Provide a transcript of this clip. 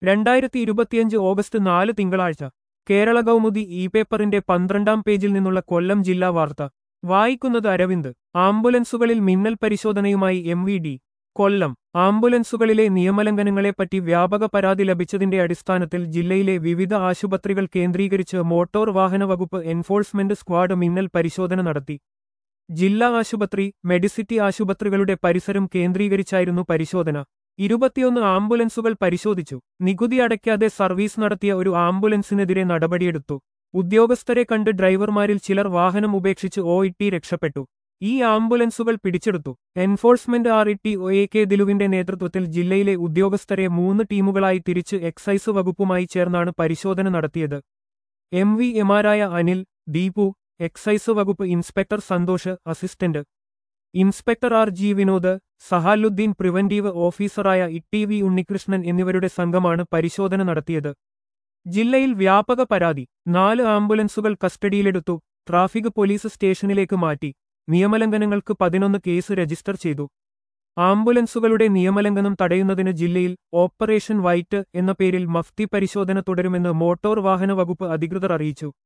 രണ്ടായിരത്തി ഇരുപത്തിയഞ്ച് ഓഗസ്റ്റ് നാല് തിങ്കളാഴ്ച കേരള കൗമുദി ഇ പേപ്പറിന്റെ പന്ത്രണ്ടാം പേജിൽ നിന്നുള്ള കൊല്ലം ജില്ലാ വാർത്ത വായിക്കുന്നത് അരവിന്ദ് ആംബുലൻസുകളിൽ മിന്നൽ പരിശോധനയുമായി എം വി ഡി കൊല്ലം ആംബുലൻസുകളിലെ നിയമലംഘനങ്ങളെപ്പറ്റി വ്യാപക പരാതി ലഭിച്ചതിന്റെ അടിസ്ഥാനത്തിൽ ജില്ലയിലെ വിവിധ ആശുപത്രികൾ കേന്ദ്രീകരിച്ച് മോട്ടോർ വാഹന വകുപ്പ് എൻഫോഴ്സ്മെന്റ് സ്ക്വാഡ് മിന്നൽ പരിശോധന നടത്തി ജില്ലാ ആശുപത്രി മെഡിസിറ്റി ആശുപത്രികളുടെ പരിസരം കേന്ദ്രീകരിച്ചായിരുന്നു പരിശോധന ഇരുപത്തിയൊന്ന് ആംബുലൻസുകൾ പരിശോധിച്ചു നികുതി അടയ്ക്കാതെ സർവീസ് നടത്തിയ ഒരു ആംബുലൻസിനെതിരെ നടപടിയെടുത്തു ഉദ്യോഗസ്ഥരെ കണ്ട് ഡ്രൈവർമാരിൽ ചിലർ വാഹനം ഉപേക്ഷിച്ച് ഒ ഇട്ടി രക്ഷപ്പെട്ടു ഈ ആംബുലൻസുകൾ പിടിച്ചെടുത്തു enforcement R E T O A K ദിലുവിന്റെ നേതൃത്വത്തിൽ ജില്ലയിലെ ഉദ്യോഗസ്ഥരെ മൂന്ന് ടീമുകളായി തിരിച്ച് എക്സൈസ് വകുപ്പുമായി ചേർന്നാണ് പരിശോധന നടത്തിയത് എം വി എമാരായ അനിൽ ദീപു എക്സൈസ് വകുപ്പ് inspector Santhosh assistant inspector R G Vinod Sahaluddin preventive ഓഫീസറായ ഇ വി ഉണ്ണികൃഷ്ണൻ എന്നിവരുടെ സംഘമാണ് പരിശോധന നടത്തിയത് ജില്ലയിൽ വ്യാപക പരാതി നാല് ആംബുലൻസുകൾ കസ്റ്റഡിയിലെടുത്തു ട്രാഫിക് പോലീസ് സ്റ്റേഷനിലേക്ക് മാറ്റി നിയമലംഘനങ്ങൾക്ക് പതിനൊന്ന് കേസ് രജിസ്റ്റർ ചെയ്തു ആംബുലൻസുകളുടെ നിയമലംഘനം തടയുന്നതിന് ജില്ലയിൽ ഓപ്പറേഷൻ വൈറ്റ് എന്ന പേരിൽ മഫ്തി പരിശോധന തുടരുമെന്ന് മോട്ടോർ വാഹന വകുപ്പ് അധികൃതർ അറിയിച്ചു